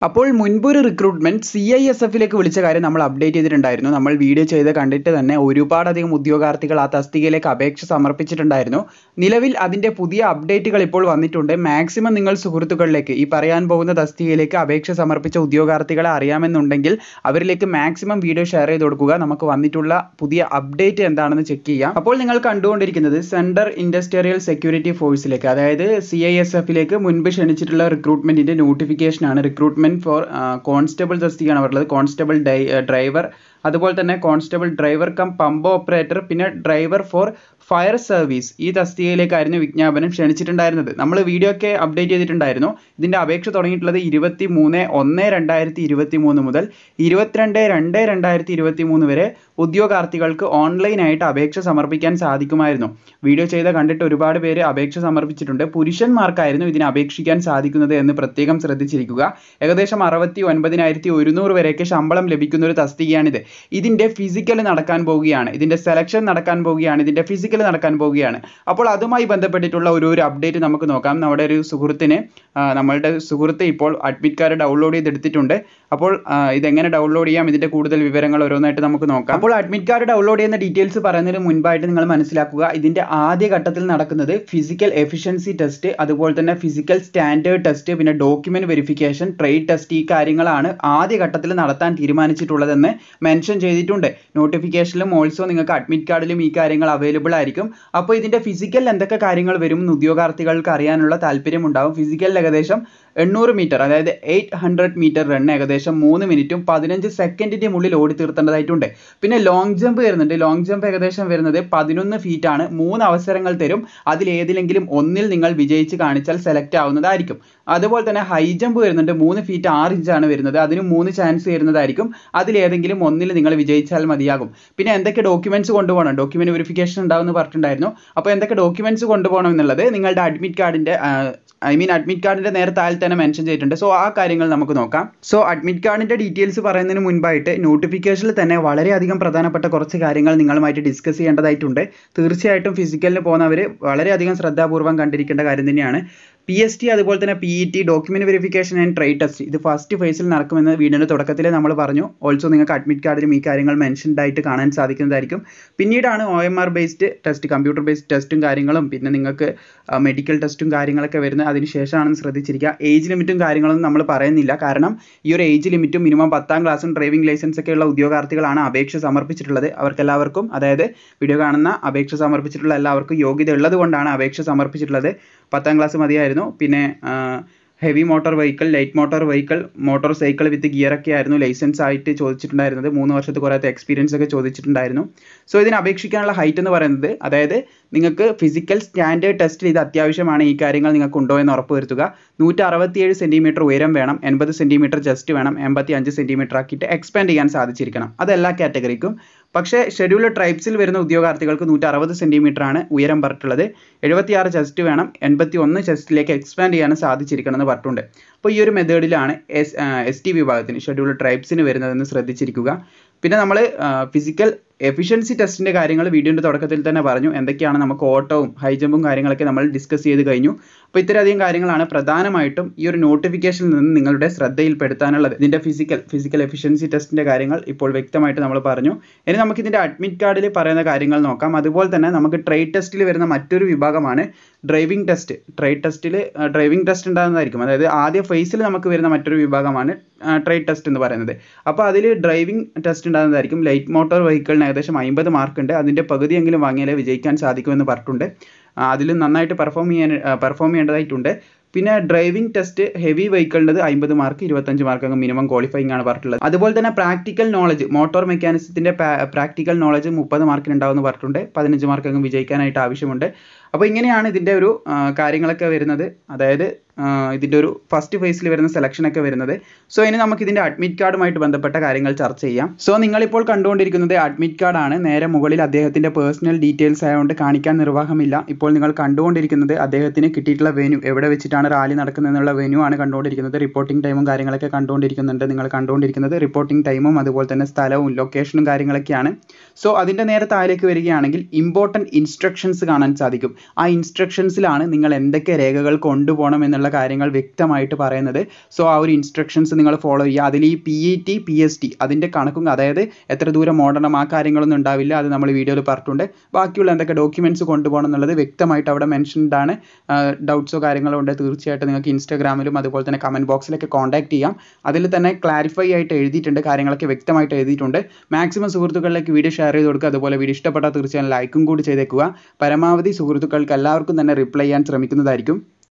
അപ്പോൾ മുൻപൊരു recruitment C I S എഫിലേക്ക് വിളിച്ച കാര്യം നമ്മൾ അപ്ഡേറ്റ് ചെയ്തിട്ടുണ്ടായിരുന്നു നമ്മൾ വീഡിയോ ചെയ്ത് കണ്ടിട്ട് തന്നെ ഒരുപാടധികം ഉദ്യോഗാർത്ഥികൾ ആ തസ്തികയിലേക്ക് അപേക്ഷ സമർപ്പിച്ചിട്ടുണ്ടായിരുന്നു നിലവിൽ അതിൻ്റെ പുതിയ അപ്ഡേറ്റുകൾ ഇപ്പോൾ വന്നിട്ടുണ്ട് മാക്സിമം നിങ്ങൾ സുഹൃത്തുക്കളിലേക്ക് ഈ പറയാൻ പോകുന്ന തസ്തികയിലേക്ക് അപേക്ഷ സമർപ്പിച്ച ഉദ്യോഗാർത്ഥികളെ അറിയാമെന്നുണ്ടെങ്കിൽ അവരിലേക്ക് മാക്സിമം വീഡിയോ ഷെയർ ചെയ്ത് കൊടുക്കുക നമുക്ക് വന്നിട്ടുള്ള പുതിയ അപ്ഡേറ്റ് എന്താണെന്ന് ചെക്ക് ചെയ്യാം അപ്പോൾ നിങ്ങൾ കണ്ടുകൊണ്ടിരിക്കുന്നത് സെൻട്രൽ ഇൻഡസ്ട്രിയൽ സെക്യൂരിറ്റി ഫോഴ്സിലേക്ക് അതായത് സി ഐ എസ് എഫിലേക്ക് മുൻപ് ക്ഷണിച്ചിട്ടുള്ള റിക്രൂട്ട്മെന്റിന്റെ നോട്ടിഫിക്കേഷൻ ആണ് റിക്രൂട്ട്മെന്റ് ഫോർ കോൺസ്റ്റബിൾ തസ്തികയാണ് പറഞ്ഞത് കോൺസ്റ്റബിൾ ഡ്രൈവർ അതുപോലെ തന്നെ constable driver cum pump operator പിന്നെ ഡ്രൈവർ ഫോർ ഫയർ സർവീസ് ഈ തസ്തികയിലേക്കായിരുന്നു വിജ്ഞാപനം ക്ഷണിച്ചിട്ടുണ്ടായിരുന്നത് നമ്മൾ വീഡിയോ ഒക്കെ അപ്ഡേറ്റ് ചെയ്തിട്ടുണ്ടായിരുന്നു ഇതിന്റെ അപേക്ഷ തുടങ്ങിയിട്ടുള്ളത് ഇരുപത്തി മൂന്ന് ഒന്ന് രണ്ടായിരത്തി ഇരുപത്തി മൂന്ന് മുതൽ ഇരുപത്തിരണ്ട് രണ്ട് രണ്ടായിരത്തി ഇരുപത്തി മൂന്ന് വരെ ഉദ്യോഗാർത്ഥികൾക്ക് ഓൺലൈനായിട്ട് അപേക്ഷ സമർപ്പിക്കാൻ സാധിക്കുമായിരുന്നു വീഡിയോ ചെയ്ത കണ്ടിട്ട് ഒരുപാട് പേര് അപേക്ഷ സമർപ്പിച്ചിട്ടുണ്ട് പുരുഷന്മാർക്കായിരുന്നു ഇതിന് അപേക്ഷിക്കാൻ സാധിക്കുന്നത് എന്ന് പ്രത്യേകം ശ്രദ്ധിച്ചിരിക്കുക ഏകദേശം അറുപത്തി ഒൻപതിനായിരത്തി ഒരുന്നൂറ് വരെയൊക്കെ ശമ്പളം ലഭിക്കുന്ന ഒരു തസ്തികയാണിത് ഇതിന്റെ ഫിസിക്കൽ നടക്കാൻ പോവുകയാണ് ഇതിന്റെ സെലക്ഷൻ നടക്കാൻ പോവുകയാണ് ഇതിന്റെ ഫിസിക്കൽ നടക്കാൻ പോവുകയാണ് അപ്പോൾ അതുമായി ബന്ധപ്പെട്ടിട്ടുള്ള ഒരു ഒരു അപ്ഡേറ്റ് നമുക്ക് നോക്കാം നമ്മുടെ ഒരു സുഹൃത്തിന് നമ്മളുടെ സുഹൃത്ത് ഇപ്പോൾ അഡ്മിറ്റ് കാർഡ് ഡൗൺലോഡ് ചെയ്തെടുത്തിട്ടുണ്ട് അപ്പോൾ ഇതെങ്ങനെ ഡൗൺലോഡ് ചെയ്യാം ഇതിന്റെ കൂടുതൽ വിവരങ്ങൾ ഓരോന്നായിട്ട് നമുക്ക് നോക്കാം അപ്പോൾ അഡ്മിറ്റ് കാർഡ് ഡൗൺലോഡ് ചെയ്യുന്ന ഡീറ്റെയിൽസ് പറയുന്നതിന് മുൻപായിട്ട് നിങ്ങൾ മനസ്സിലാക്കുക ഇതിന്റെ ആദ്യ ഘട്ടത്തിൽ നടക്കുന്നത് ഫിസിക്കൽ എഫിഷ്യൻസി ടെസ്റ്റ് അതുപോലെ തന്നെ ഫിസിക്കൽ സ്റ്റാൻഡേർഡ് ടെസ്റ്റ് പിന്നെ ഡോക്യുമെന്റ് വെരിഫിക്കേഷൻ ട്രേഡ് ടെസ്റ്റ് ഈ കാര്യങ്ങളാണ് ആദ്യ ഘട്ടത്തിൽ നടത്താൻ തീരുമാനിച്ചിട്ടുള്ളതെന്ന് മെൻഷൻ ചെയ്തിട്ടുണ്ട് നോട്ടിഫിക്കേഷനിലും ഓൾസോ നിങ്ങൾക്ക് അഡ്മിറ്റ് കാർഡിലും ഈ കാര്യങ്ങൾ അവൈലബിൾ ആയിരിക്കും അപ്പോൾ ഇതിന്റെ ഫിസിക്കൽ എന്തൊക്കെ കാര്യങ്ങൾ വരും എന്ന് ഉദ്യോഗാർത്ഥികൾക്ക് അറിയാനുള്ള താല്പര്യം ഉണ്ടാവും ഫിസിക്കലിൽ ഏകദേശം എണ്ണൂറ് മീറ്റർ അതായത് എയ്റ്റ് ഹൺഡ്രഡ് മീറ്റർ റൺ ഏകദേശം മൂന്ന് മിനിറ്റും പതിനഞ്ച് സെക്കൻഡിന്റെ ഉള്ളിൽ ഓടി തീർത്തേണ്ടതായിട്ടുണ്ട് പിന്നെ ലോങ് ജമ്പ് വരുന്നുണ്ട് ലോങ് ജമ്പ് ഏകദേശം വരുന്നത് പതിനൊന്ന് ഫീറ്റ് ആണ് മൂന്ന് അവസരങ്ങൾ തരും അതിൽ ഏതിലെങ്കിലും ഒന്നിൽ നിങ്ങൾ വിജയിച്ച് കാണിച്ചാൽ സെലക്ട് ആവുന്നതായിരിക്കും അതുപോലെ തന്നെ ഹൈ ജമ്പ് വരുന്നുണ്ട് മൂന്ന് ഫീറ്റ് ആറ് ഇഞ്ചാണ് വരുന്നത് അതിന് മൂന്ന് ചാൻസ് വരുന്നതായിരിക്കും അതിൽ ഏതെങ്കിലും ഒന്നിൽ നിങ്ങൾ വിജയിച്ചാൽ മതിയാകും പിന്നെ എന്തൊക്കെ ഡോക്യുമെന്റ്സ് കൊണ്ടുപോകണം ഡോക്യുമെന്റ് വെരിഫിക്കേഷൻ ഉണ്ടാവും എന്ന് പറഞ്ഞിട്ടുണ്ടായിരുന്നു അപ്പോൾ എന്തൊക്കെ ഡോക്യുമെന്റ്സ് കൊണ്ടുപോകണം എന്നുള്ളത് നിങ്ങളുടെ അഡ്മിറ്റ് കാർഡിന്റെ ഐ മീൻ അഡ്മിറ്റ് കാർഡിന്റെ നേരെ താഴെ തന്നെ മെൻഷൻ ചെയ്തിട്ടുണ്ട് സോ ആ കാര്യങ്ങൾ നമുക്ക് നോക്കാം സോ അഡ്മിറ്റ് കാർഡിന്റെ ഡീറ്റെയിൽസ് പറയുന്നതിന് മുൻപായിട്ട് നോട്ടിഫിക്കേഷനിൽ തന്നെ വളരെയധികം പ്രധാനപ്പെട്ട കുറച്ച് കാര്യങ്ങൾ നിങ്ങളുമായിട്ട് ഡിസ്കസ് ചെയ്യേണ്ടതായിട്ടുണ്ട് തീർച്ചയായിട്ടും ഫിസിക്കലിന് പോകുന്നവർ വളരെയധികം ശ്രദ്ധാപൂർവ്വം കണ്ടിരിക്കേണ്ട കാര്യം തന്നെയാണ് പി എസ് ടി അതുപോലെ തന്നെ P E T document verification and trade test ഇത് ഫസ്റ്റ് ഫേസിൽ നടക്കുമെന്ന് വീടിൻ്റെ തുടക്കത്തിൽ നമ്മൾ പറഞ്ഞു ഓൾസോ നിങ്ങൾക്ക് അഡ്മിറ്റ് കാർഡിലും ഈ കാര്യങ്ങൾ മെൻഷൻഡ് ആയിട്ട് കാണാൻ സാധിക്കുന്നതായിരിക്കും പിന്നീടാണ് O M R based test computer based ടെസ്റ്റും കാര്യങ്ങളും പിന്നെ നിങ്ങൾക്ക് മെഡിക്കൽ ടെസ്റ്റും കാര്യങ്ങളൊക്കെ വരുന്നത് അതിന് ശേഷമാണെന്ന് ശ്രദ്ധിച്ചിരിക്കുക ഏജ് ലിമിറ്റും കാര്യങ്ങളൊന്നും നമ്മൾ പറയുന്നില്ല കാരണം ഈ ഒരു ഏജ് ലിമിറ്റും മിനിമം പത്താം ക്ലാസ്സും ഡ്രൈവിംഗ് ലൈസൻസ് ഒക്കെ ഉള്ള ഉദ്യോഗാർത്ഥികളാണ് അപേക്ഷ സമർപ്പിച്ചിട്ടുള്ളത് അവർക്കെല്ലാവർക്കും അതായത് വീഡിയോ കാണുന്ന അപേക്ഷ സമർപ്പിച്ചിട്ടുള്ള എല്ലാവർക്കും യോഗ്യത ഉള്ളത് കൊണ്ടാണ് അപേക്ഷ സമർപ്പിച്ചിട്ടുള്ളത് പത്താം ക്ലാസ് മതിയായിരുന്നു പിന്നെ heavy motor vehicle light motor vehicle motorcycle with gear ഒക്കെ ആയിരുന്നു ലൈസൻസ് ആയിട്ട് ചോദിച്ചിട്ടുണ്ടായിരുന്നത് മൂന്ന് വർഷത്തെ കുറേത്തെ എക്സ്പീരിയൻസ് ഒക്കെ ചോദിച്ചിട്ടുണ്ടായിരുന്നു സോ ഇതിന് അപേക്ഷിക്കാനുള്ള ഹൈറ്റ് എന്ന് പറയുന്നത് അതായത് നിങ്ങൾക്ക് ഫിസിക്കൽ സ്റ്റാൻഡേർഡ് ടെസ്റ്റിൽ ഇത് അത്യാവശ്യമാണ് ഈ കാര്യങ്ങൾ നിങ്ങൾക്ക് ഉണ്ടോ എന്ന് ഉറപ്പുവരുത്തുക നൂറ്റി അറുപത്തിയേഴ് സെൻറ്റിമീറ്റർ ഉയരം വേണം എൺപത് സെൻറ്റിമീറ്റർ ജസ്റ്റ് വേണം എൺപത്തി അഞ്ച് സെൻറ്റിമീറ്റർ ആക്കിയിട്ട് എക്സ്പാൻഡ് ചെയ്യാൻ സാധിച്ചിരിക്കണം അത് എല്ലാ കാറ്റഗറിക്കും പക്ഷേ ഷെഡ്യൂൾഡ് ട്രൈബ്സിൽ വരുന്ന ഉദ്യോഗാർത്ഥികൾക്ക് നൂറ്റി അറുപത് സെൻറ്റിമീറ്റർ ആണ് ഉയരം പറഞ്ഞിട്ടുള്ളത് എഴുപത്തിയാറ് ചെസ്റ്റ് വേണം എൺപത്തി ഒന്ന് ചെസ്റ്റിലേക്ക് എക്സ്പാൻഡ് ചെയ്യാൻ സാധിച്ചിരിക്കണം എന്ന് പറഞ്ഞിട്ടുണ്ട് അപ്പോൾ ഈ ഒരു മെത്തേഡിലാണ് എസ് എസ് ടി വിഭാഗത്തിന് ഷെഡ്യൂൾഡ് ട്രൈബ്സിന് വരുന്നതെന്ന് ശ്രദ്ധിച്ചിരിക്കുക പിന്നെ നമ്മൾ ഫിസിക്കൽ എഫിഷ്യൻസി ടെസ്റ്റിൻ്റെ കാര്യങ്ങൾ വീഡിയോൻ്റെ തുടക്കത്തിൽ തന്നെ പറഞ്ഞു എന്തൊക്കെയാണ് നമുക്ക് ഓട്ടവും ഹൈ ജമ്പും കാര്യങ്ങളൊക്കെ നമ്മൾ ഡിസ്കസ് ചെയ്ത് കഴിഞ്ഞു അപ്പോൾ ഇത്രയധികം കാര്യങ്ങളാണ് പ്രധാനമായിട്ടും ഈ ഒരു നോട്ടിഫിക്കേഷനിൽ നിന്ന് നിങ്ങളുടെ ശ്രദ്ധയിൽപ്പെടുത്താനുള്ളത് ഇതിൻ്റെ ഫിസിക്കൽ ഫിസിക്കൽ എഫിഷ്യൻസി ടെസ്റ്റിൻ്റെ കാര്യങ്ങൾ ഇപ്പോൾ വ്യക്തമായിട്ട് നമ്മൾ പറഞ്ഞു ഇനി നമുക്ക് ഇതിൻ്റെ അഡ്മിറ്റ് കാർഡിൽ പറയുന്ന കാര്യങ്ങൾ നോക്കാം അതുപോലെ തന്നെ നമുക്ക് ട്രേഡ് ടെസ്റ്റിൽ വരുന്ന മറ്റൊരു വിഭാഗമാണ് ഡ്രൈവിംഗ് ടെസ്റ്റ് ട്രേഡ് ടെസ്റ്റിൽ ഡ്രൈവിംഗ് ടെസ്റ്റ് ഉണ്ടാകുന്നതായിരിക്കും അതായത് ആദ്യ ഫേസിൽ നമുക്ക് വരുന്ന മറ്റൊരു വിഭാഗമാണ് ട്രേഡ് ടെസ്റ്റ് എന്ന് പറയുന്നത് അപ്പോൾ അതിൽ ഡ്രൈവിംഗ് ടെസ്റ്റ് ഉണ്ടാകുന്നതായിരിക്കും ലൈറ്റ് മോട്ടോർ വെഹിക്കിളിന് ഏകദേശം അമ്പത് മാർക്ക് ഉണ്ട് അതിൻ്റെ പകുതിയെങ്കിലും വാങ്ങിയാലേ വിജയിക്കാൻ സാധിക്കുമെന്ന് പറഞ്ഞിട്ടുണ്ട് അതിൽ നന്നായിട്ട് പെർഫോം ചെയ്യാൻ പെർഫോം ചെയ്യേണ്ടതായിട്ടുണ്ട് പിന്നെ ഡ്രൈവിംഗ് ടെസ്റ്റ് ഹെവി വെഹിക്കിളിൻ്റെത് അമ്പത് മാർക്ക് ഇരുപത്തഞ്ച് മാർക്ക് മിനിമം ക്വാളിഫയിങ് ആണ് പറഞ്ഞിട്ടുള്ളത് അതുപോലെ തന്നെ പ്രാക്ടിക്കൽ നോളജ് മോട്ടോർ മെക്കാനിസത്തിൻ്റെ പ്രാക്ടിക്കൽ നോളജ് മുപ്പത് മാർക്കിന് ഉണ്ടാവുമെന്ന് പറഞ്ഞിട്ടുണ്ട് പതിനഞ്ച് മാർക്ക് വിജയിക്കാനായിട്ട് ആവശ്യമുണ്ട് അപ്പോൾ ഇങ്ങനെയാണ് ഇതിൻ്റെ ഒരു കാര്യങ്ങളൊക്കെ വരുന്നത് അതായത് ഇതിൻ്റെ ഒരു ഫസ്റ്റ് ഫേസിൽ വരുന്ന സെലക്ഷൻ ഒക്കെ വരുന്നത് സോ ഇനി നമുക്ക് ഇതിൻ്റെ അഡ്മിറ്റ് കാർഡുമായിട്ട് ബന്ധപ്പെട്ട കാര്യങ്ങൾ ചർച്ച ചെയ്യാം സോ നിങ്ങളിപ്പോൾ കണ്ടുകൊണ്ടിരിക്കുന്നത് അഡ്മിറ്റ് കാർഡാണ് നേരെ മുകളിൽ അദ്ദേഹത്തിൻ്റെ പേഴ്സണൽ ഡീറ്റെയിൽസ് ആയതുകൊണ്ട് കാണിക്കാൻ നിർവാഹമില്ല ഇപ്പോൾ നിങ്ങൾ കണ്ടുകൊണ്ടിരിക്കുന്നത് അദ്ദേഹത്തിന് കിട്ടിയിട്ടുള്ള വെന്യൂ എവിടെ വെച്ചിട്ടാണ് റാലി നടക്കുന്നത് എന്നുള്ള വെന്യൂ ആണ് കണ്ടുകൊണ്ടിരിക്കുന്നത് റിപ്പോർട്ടിംഗ് ടൈമും കാര്യങ്ങളൊക്കെ കണ്ടുകൊണ്ടിരിക്കുന്നുണ്ട് നിങ്ങൾ കണ്ടുകൊണ്ടിരിക്കുന്നത് റിപ്പോർട്ടിംഗ് ടൈമും അതുപോലെ തന്നെ സ്ഥലവും ലൊക്കേഷനും കാര്യങ്ങളൊക്കെയാണ് സോ അതിൻ്റെ നേരെ താഴേക്ക് വരികയാണെങ്കിൽ ഇമ്പോർട്ടൻറ്റ് ഇൻസ്ട്രക്ഷൻസ് കാണാൻ സാധിക്കും ആ ഇൻസ്ട്രക്ഷൻസിലാണ് നിങ്ങൾ എന്തൊക്കെ രേഖകൾ കൊണ്ടുപോകണം എന്നുള്ള എന്നുള്ള കാര്യങ്ങൾ വ്യക്തമായിട്ട് പറയുന്നത് സോ ആ ഒരു ഇൻസ്ട്രക്ഷൻസ് നിങ്ങൾ ഫോളോ ചെയ്യുക അതിൽ ഈ P E T P S T അതിൻ്റെ കണക്കും അതായത് എത്ര ദൂരം ഓടണം ആ കാര്യങ്ങളൊന്നും ഉണ്ടാവില്ല അത് നമ്മൾ വീഡിയോയിൽ പറഞ്ഞിട്ടുണ്ട് ബാക്കിയുള്ള എന്തൊക്കെ ഡോക്യുമെൻറ്റ്സ് കൊണ്ടുപോകണം എന്നുള്ളത് വ്യക്തമായിട്ട് അവിടെ മെൻഷൻഡ് ആണ് ഡൗട്ട്സോ കാര്യങ്ങളോ ഉണ്ടെങ്കിൽ തീർച്ചയായിട്ടും നിങ്ങൾക്ക് ഇൻസ്റ്റാഗ്രാമിലും അതുപോലെ തന്നെ കമൻറ്റ് ബോക്സിലൊക്കെ കോൺടാക്ട് ചെയ്യാം അതിൽ തന്നെ ക്ലാരിഫൈ ആയിട്ട് എഴുതിയിട്ടുണ്ട് കാര്യങ്ങളൊക്കെ വ്യക്തമായിട്ട് എഴുതിയിട്ടുണ്ട് മാക്സിമം സുഹൃത്തുക്കളിലേക്ക് വീഡിയോ ഷെയർ ചെയ്ത് കൊടുക്കുക അതുപോലെ വീഡിയോ ഇഷ്ടപ്പെട്ടാൽ തീർച്ചയായും ലൈക്കും കൂടി ചെയ്തേക്കുക പരമാവധി സുഹൃത്തുക്കൾക്ക് എല്ലാവർക്കും തന്നെ റിപ്ലൈ ചെയ്യാൻ ശ്രമിക്കുന്നതായിരിക്കും